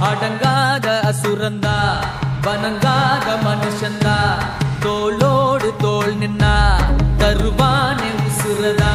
அடங்காத அசுரந்தா வணங்காத மனுஷந்தா தோளோடு தோள் நின்னா தருவானே உசுரதா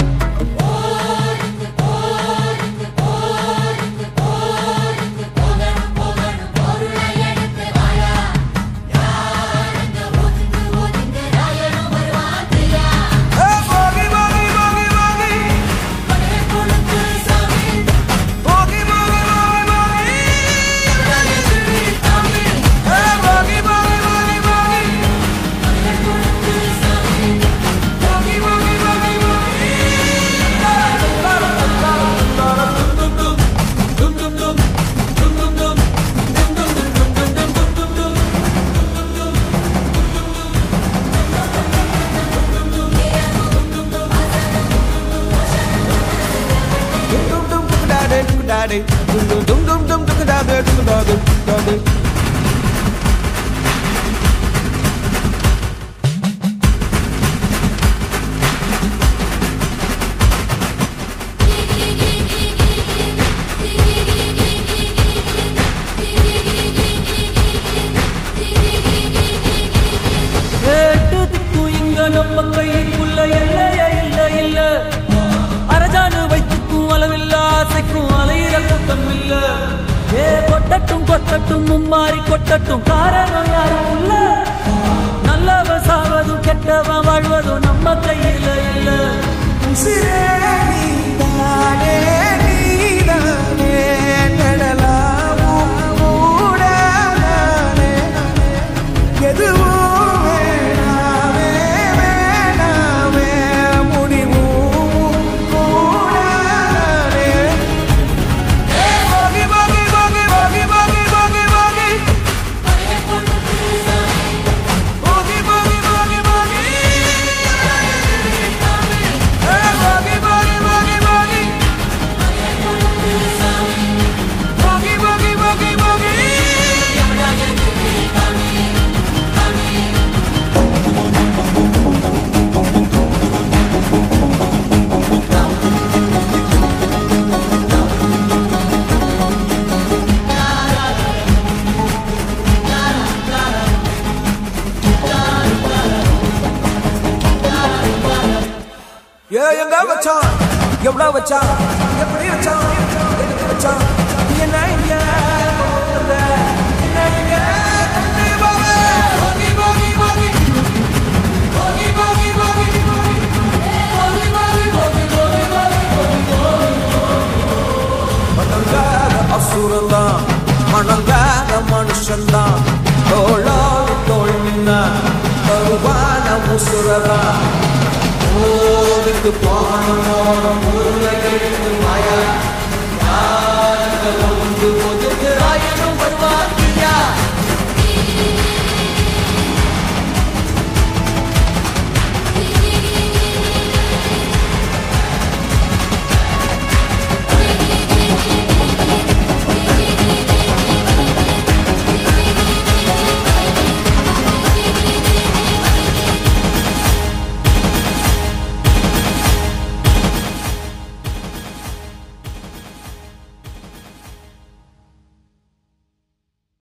எட்டு திக்கும் இங்க நம்ம கைக்குள்ள எல்லைய இல்ல இல்ல அரஜானு வைத்துக்கும் அளவில்ல ஆசைக்கும் அலையிற கூட்டம் இல்ல ஏ கொட்டட்டும் கொட்டட்டும் மும்மாறி கொட்டட்டும் காரணம் யாரும் இல்ல நல்லவன் சாவதும் கெட்டவன் வாழ்வதும் நம்ம கையில இல்ல எதுவும் வேணாமே வேணாமே முடிவும் கூடாதே போகி போகி போகி போகி போகி போகி போகி போகி போகி போகி போகி ஏ போகி போகி போகி போகி போகி போகி போகி போகி ஏ எங்க வச்சான் எவ்வளவு வச்சான் எப்படி வச்சான் எதுக்கு வச்சான் என்ன இங்க போகல, என்ன இங்க கொண்டு போக. போகி, போகி, போகி. போகி, போகி, போகி. போகி, போகி, போகி, போகி, போகி, போகி. வணங்காத அசுரந்தான் வணங்காத மனுஷன்தான் தோளோடு தோள் நின்ன தருவான உசுரதான் ஓடுக்கு போன போன ஊர்ல எடுத்து மாயா